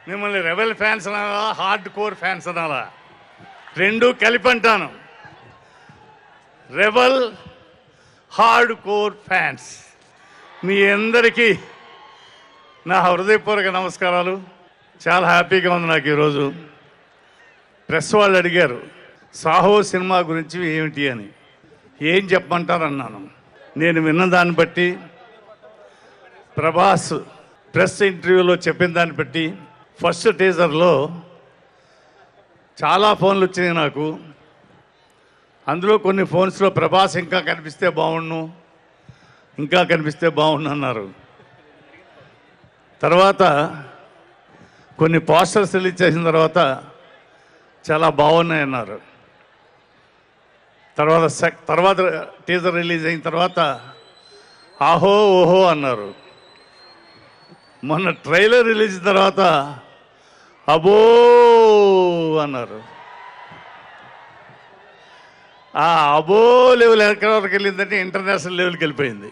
మిమ్మల్ని rebel fans అనాలా hardcore fans అనాలా రెండు కలిపి అంటాను రెబల్ హార్డ్ కోర్ ఫ్యాన్స్ మీ అందరికీ నా హృదయపూర్వక నమస్కారాలు చాలా హ్యాపీగా ఉంది నాకు ఈరోజు ప్రెస్ వాళ్ళు అడిగారు సాహో సినిమా గురించి ఏమిటి అని ఏం చెప్పమంటారు అన్నాను నేను విన్న దాన్ని బట్టి ప్రభాస్ ప్రెస్ ఇంటర్వ్యూలో చెప్పిన దాన్ని బట్టి ఫస్ట్ టీజర్లో చాలా ఫోన్లు వచ్చినాయి నాకు అందులో కొన్ని ఫోన్స్లో ప్రభాస్ ఇంకా కనిపిస్తే బాగుండు ఇంకా కనిపిస్తే బాగుండు అన్నారు తర్వాత కొన్ని పోస్టర్స్ రిలీజ్ చేసిన తర్వాత చాలా బాగున్నాయి అన్నారు తర్వాత సెక్ తర్వాత టీజర్ రిలీజ్ అయిన తర్వాత ఆహో ఓహో అన్నారు మొన్న ట్రైలర్ రిలీజ్ తర్వాత అబో అన్నారు ఆ అబో లెవెల్ ఎక్కడి వరకు వెళ్ళిందంటే ఇంటర్నేషనల్ లెవెల్కి వెళ్ళిపోయింది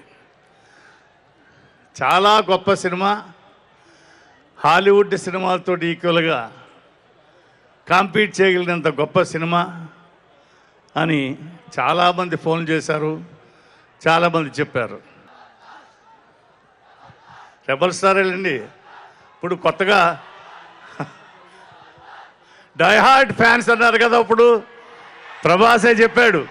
చాలా గొప్ప సినిమా హాలీవుడ్ సినిమాలతో ఈక్వల్గా కాంపీట్ చేయగలిగినంత గొప్ప సినిమా అని చాలామంది ఫోన్ చేశారు చాలామంది చెప్పారు రెబల్ స్టార్ వెళ్ళండి ఇప్పుడు కొత్తగా డైహార్డ్ ఫ్యాన్స్ అన్నారు కదా ఇప్పుడు ప్రభాసే చెప్పాడు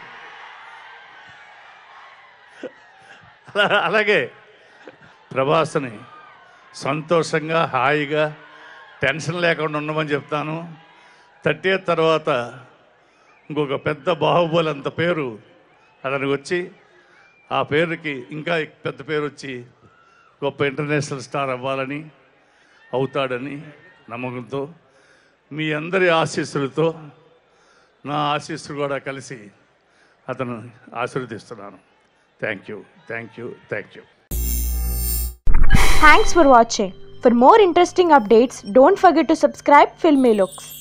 అలా- అలాగే ప్రభాస్ని సంతోషంగా హాయిగా టెన్షన్ లేకుండా ఉండమని చెప్తాను థర్టీ తర్వాత ఇంకొక పెద్ద బాహుబలి అంత పేరు అతనికి వచ్చి ఆ పేరుకి ఇంకా పెద్ద పేరు వచ్చి గొప్ప ఇంటర్నేషనల్ స్టార్ అవ్వాలని అవుతాడని నమ్మకంతో మీ అందరి ఆశీస్సులతో నా ఆశీస్సులు కూడా కలిసి అతను ఆశీర్వదిస్తున్నాను thank you thank you thank you Thanks for watching. For more interesting updates, don't forget to subscribe Filmy Looks.